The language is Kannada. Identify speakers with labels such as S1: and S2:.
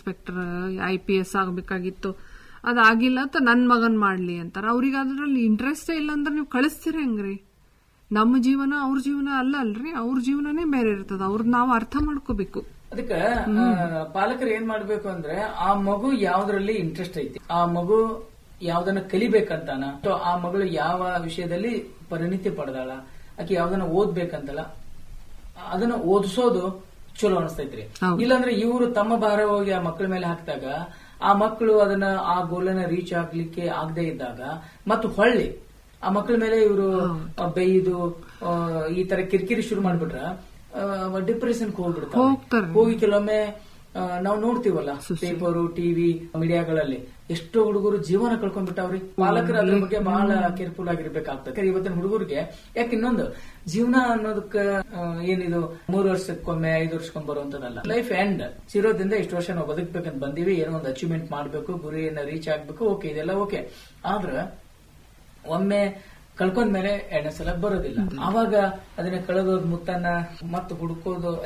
S1: ಇನ್ಸ್ಪೆಕ್ಟರ್ ಐ ಪಿ ಎಸ್ ಆಗಬೇಕಾಗಿತ್ತು ಅದಾಗಿಲ್ಲ ಅಂತ ನನ್ ಮಗನ್ ಮಾಡ್ಲಿ ಅಂತಾರ ಅವ್ರಿಗೆ ಅದ್ರಲ್ಲಿ ಇಂಟ್ರೆಸ್ಟೇ ಇಲ್ಲ ಅಂದ್ರೆ ನೀವು ಕಳಿಸ್ತೀರ ಹೆಂಗ್ರಿ ನಮ್ಮ ಜೀವನ ಅವ್ರ ಜೀವನ ಅಲ್ಲ ಅಲ್ರಿ ಅವ್ರ ಜೀವನನೇ ಬೇರೆ ಇರ್ತದ ಅವ್ರನ್ನ ನಾವು ಅರ್ಥ ಮಾಡ್ಕೋಬೇಕು
S2: ಅದಕ್ಕ ಆ, ಪಾಲಕರು ಏನ್ ಮಾಡ್ಬೇಕು ಅಂದ್ರೆ ಆ ಮಗು ಯಾವ್ದ್ರಲ್ಲಿ ಇಂಟ್ರೆಸ್ಟ್ ಐತಿ ಆ ಮಗು ಯಾವ್ದನ್ನ ಕಲಿಬೇಕಂತಾನ ಅಥವಾ ಆ ಮಗಳು ಯಾವ ವಿಷಯದಲ್ಲಿ ಪರಿಣಿತಿ ಪಡೆದಾಳ ಆಕೆ ಯಾವ್ದನ್ನ ಓದ್ಬೇಕಂತಲ್ಲ ಅದನ್ನ ಓದಿಸೋದು ಚಲೋ ಅನಿಸ್ತೈತ್ರಿ
S1: ಹೌದು.
S2: ಇಲ್ಲಾಂದ್ರೆ ಇವರು ತಮ್ಮ ಭಾರ ಹೋಗಿ ಆ ಮಕ್ಕಳ ಮೇಲೆ ಹಾಕಿದಾಗ ಆ ಮಕ್ಕಳು ಅದನ್ನ ಆ ಗೋಲನ್ನ ರೀಚ್ ಆಗ್ಲಿಕ್ಕೆ ಆಗದೆ ಇದ್ದಾಗ ಮತ್ತು ಹೊಳ್ಳಿ ಆ ಮಕ್ಕಳ ಮೇಲೆ ಇವರು ಬೈದು ಆ, ಈ ತರ ಕಿರಿಕಿರಿ ಶುರು ಮಾಡ್ಬಿಟ್ರ ಡಿಪ್ರೆಷನ್ ಹೋಗ್ಬಿಡ್ತಾರೆ
S1: ಹೋಗ್ತಾರೆ.
S2: ಹೋಗಿ ಕೆಲವೊಮ್ಮೆ ಆ, ನಾವು ನೋಡ್ತೀವಲ್ಲ ಪೇಪರು ಟಿವಿ ಮೀಡಿಯಾಗಳಲ್ಲಿ ಎಷ್ಟೋ ಹುಡುಗರು ಜೀವನ ಕಳ್ಕೊಂಡ್ಬಿಟ್ಟಾವ್ರಿ ಪಾಲಕರು ಅದ್ರ ಬಗ್ಗೆ ಬಹಳ ಕೇರ್ಫುಲ್ ಆಗಿರ್ಬೇಕಾಗ್ತದೆ ಇವತ್ತಿನ ಹುಡುಗರಿಗೆ ಯಾಕೆ ಇನ್ನೊಂದು ಜೀವನ ಅನ್ನೋದಕ್ಕ ಆ, ಏನಿದು ಮೂರು ವರ್ಷಕ್ಕೊಮ್ಮೆ ಐದು ವರ್ಷಕ್ಕೊಮ್ಮೆ ಬರುವಂತದಲ್ಲ ಲೈಫ್ ಎಂಡ್ ಸಿರೋದ್ರಿಂದ ಇಷ್ಟು ವರ್ಷ ನಾವು ಬದುಕ್ಬೇಕಂತ ಬಂದೀವಿ ಏನೋ ಒಂದು ಅಚೀವ್ಮೆಂಟ್ ಮಾಡ್ಬೇಕು ಗುರಿಯನ್ನ ರೀಚ್ ಆಗ್ಬೇಕು ಓಕೆ ಇದೆಲ್ಲ ಓಕೆ ಆದ್ರ ಒಮ್ಮೆ ಕಳ್ಕೊಂಡ್ಮೇಲೆ ಎರಡನೇ ಸಲ ಬರೋದಿಲ್ಲ ಆವಾಗ ಅದನ್ನ ಕಳೆದೋದ್ ಮುತ್ತನ್ನ ಮತ್ತೆ ಹುಡುಕೋದು